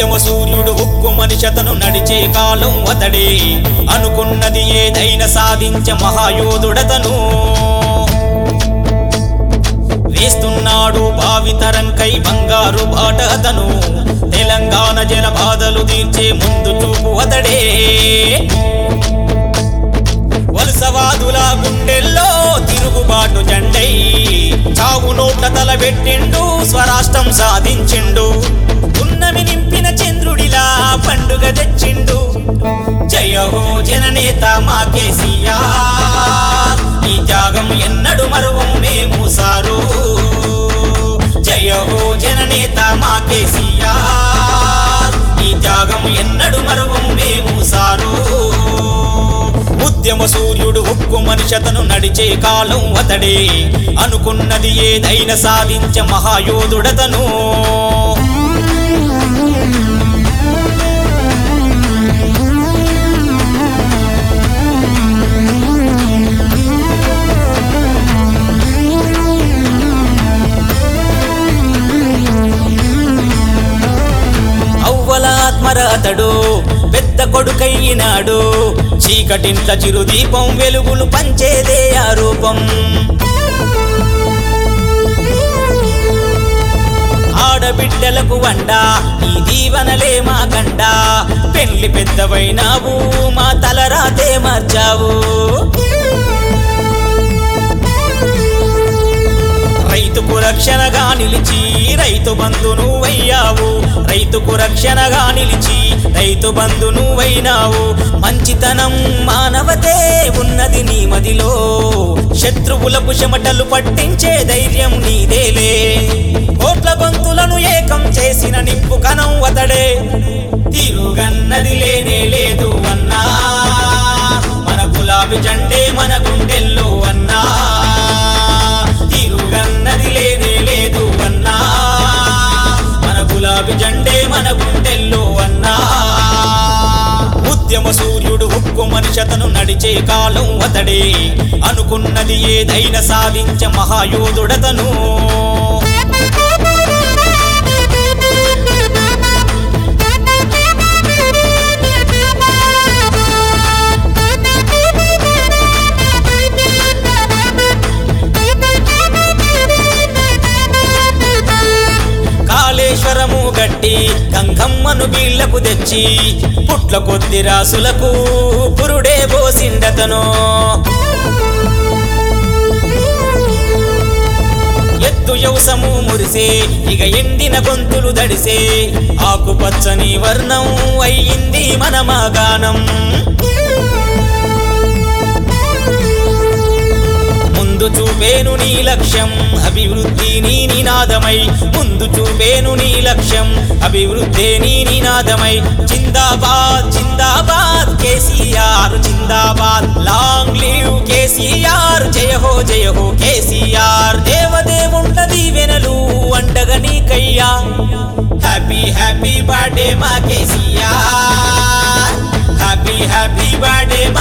ఉద్యమ సూర్యుడు ఉక్కు మనిషతను నడిచే కాలం అతడే అనుకున్నది ఏదైనా సాధించే మహాయోధుడతను వేస్తున్నాడు భావితరంకై బంగారు బాట అతను తెలంగాణ జన బాధలు తీర్చే ముందు చూపు అతడే వలసవాదుల గుండెల్లో తిరుగుబాటు జెండై చావు నోట్ల తలబెట్టిండు స్వరాష్ట్రం సాధించిండు ఉన్నమి నింపిన చంద్రుడిలా పండుగ తెచ్చిండు జయ హో జననేత మా కేసీఆర్ ఈ త్యాగం ఎన్నడు మరువం మేము సారు జయ హో జననేత మా కేసీఆర్ ఈ త్యాగం ఎన్నడు మరువం మేము సారు ఉద్యమ సూర్యుడు ఉక్కు మనిషతను నడిచే కాలం అతడే అనుకున్నది ఏదైనా సాధించే మహాయోధుడతను అవ్వల ఆత్మర అతడు పెద్ద కొడుకయ్యినాడు చీకటింట్ల చిరుదీపం వెలుగులు పంచేదే ఆ రూపం ఆడబిడ్డలకు వండ ఈ దీవనలే మా కండ పెళ్లి పెద్దవైనావు మా తలరాతే మార్చావు రైతుకు రక్షణగా నిలిచి రైతు బంధు నువ్వయ్యావు రైతుకు రక్షణగా నిలిచి రైతు బంధు నువ్వైనావు మంచితనం మానవతే ఉన్నది నీ మదిలో శత్రువులకు చెమటలు పట్టించే ధైర్యం నీదేలే కోట్ల గొంతులను ఏకం చేసిన నిప్పు కనం అతడే తిరుగన్నది లేనే లేదు అన్నా మన గులాబీ జెండే మన గుండెల్లో అన్నా తిరుగన్నది లేనే లేదు అన్నా మన గులాబీ జెండే మన గుండెల్లో అన్నా ఉద్యమ సూర్యుడు ఉక్కు మనిషతను నడిచే కాలం అతడే అనుకున్నది ఏదైనా సాధించే మహాయోధుడతను కాళేశ్వరము గట్టి గంగమ్మను బీళ్లకు తెచ్చి పుట్ల కొద్ది రాసులకు పురుడే పోసిండతను ఎత్తు యవసము మురిసే ఇక ఎండిన గొంతులు దడిసే ఆకుపచ్చని వర్ణం అయ్యింది మన మాగానం ముందు చూపేను నీ లక్ష్యం అభివృద్ధి నీ నినాదమై ముందు చూపేను నీ లక్ష్యం అభివృద్ధి నీ నినాదమై జిందాబాద్ జిందాబాద్ కేసీఆర్ జిందాబాద్ లాంగ్ లీవ్ కేసీఆర్ జయ హో జయ హో కేసీఆర్ దేవదేవుండ దీవెనలు అండగా నీకయ్యా హ్యాపీ హ్యాపీ బర్త్డే మా కేసీఆర్ హ్యాపీ హ్యాపీ బర్త్డే